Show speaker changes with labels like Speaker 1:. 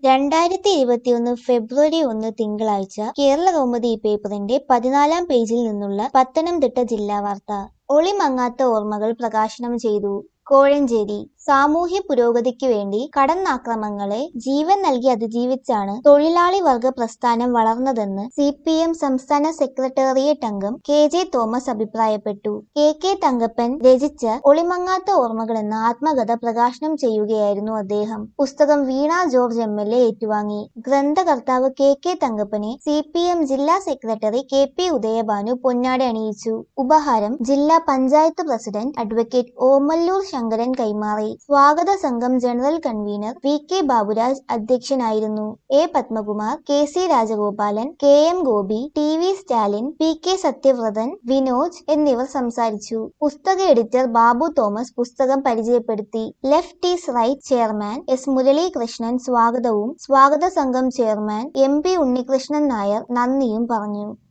Speaker 1: രണ്ടായിരത്തി ഇരുപത്തിയൊന്ന് ഫെബ്രുവരി ഒന്ന് തിങ്കളാഴ്ച കേരള കൗമുദി പേപ്പറിന്റെ പതിനാലാം പേജിൽ നിന്നുള്ള പത്തനംതിട്ട ജില്ലാ വാർത്ത ഒളിമങ്ങാത്ത ഓർമ്മകൾ പ്രകാശനം ചെയ്തു കോഴഞ്ചേരി സാമൂഹ്യ പുരോഗതിക്കു വേണ്ടി കടന്നാക്രമങ്ങളെ ജീവൻ നൽകി അതിജീവിച്ചാണ് തൊഴിലാളി വർഗ പ്രസ്ഥാനം വളർന്നതെന്ന് സി പി എം സംസ്ഥാന സെക്രട്ടേറിയറ്റ് അംഗം കെ ജെ തോമസ് അഭിപ്രായപ്പെട്ടു കെ കെ തങ്കപ്പൻ രചിച്ച ഒളിമങ്ങാത്ത ഓർമ്മകൾ എന്ന ആത്മകഥ പ്രകാശനം ചെയ്യുകയായിരുന്നു അദ്ദേഹം പുസ്തകം Veena George M L A ഏറ്റുവാങ്ങി ഗ്രന്ഥകർത്താവ് കെ കെ തങ്കപ്പനെ സി പി എം ജില്ലാ സെക്രട്ടറി കെ പി ഉദയഭാനു പൊന്നാട അണിയിച്ചു ഉപഹാരം ജില്ലാ പഞ്ചായത്ത് പ്രസിഡന്റ് അഡ്വക്കേറ്റ് ഓമല്ലൂർ ശങ്കരൻ കൈമാറി സ്വാഗത സംഘം general convener V K Baburaj അധ്യക്ഷനായിരുന്നു A Padmakumar K C Rajagopalan K M Gopi T V Stalin P K Sathyavrathan Vinoj എന്നിവർ സംസാരിച്ചു പുസ്തക എഡിറ്റർ ബാബു തോമസ് പുസ്തകം പരിചയപ്പെടുത്തി left is right chairman S Muralikrishnan സ്വാഗതവും സ്വാഗത സംഘം chairman M P Unnikrishnan Nair നന്ദിയും പറഞ്ഞു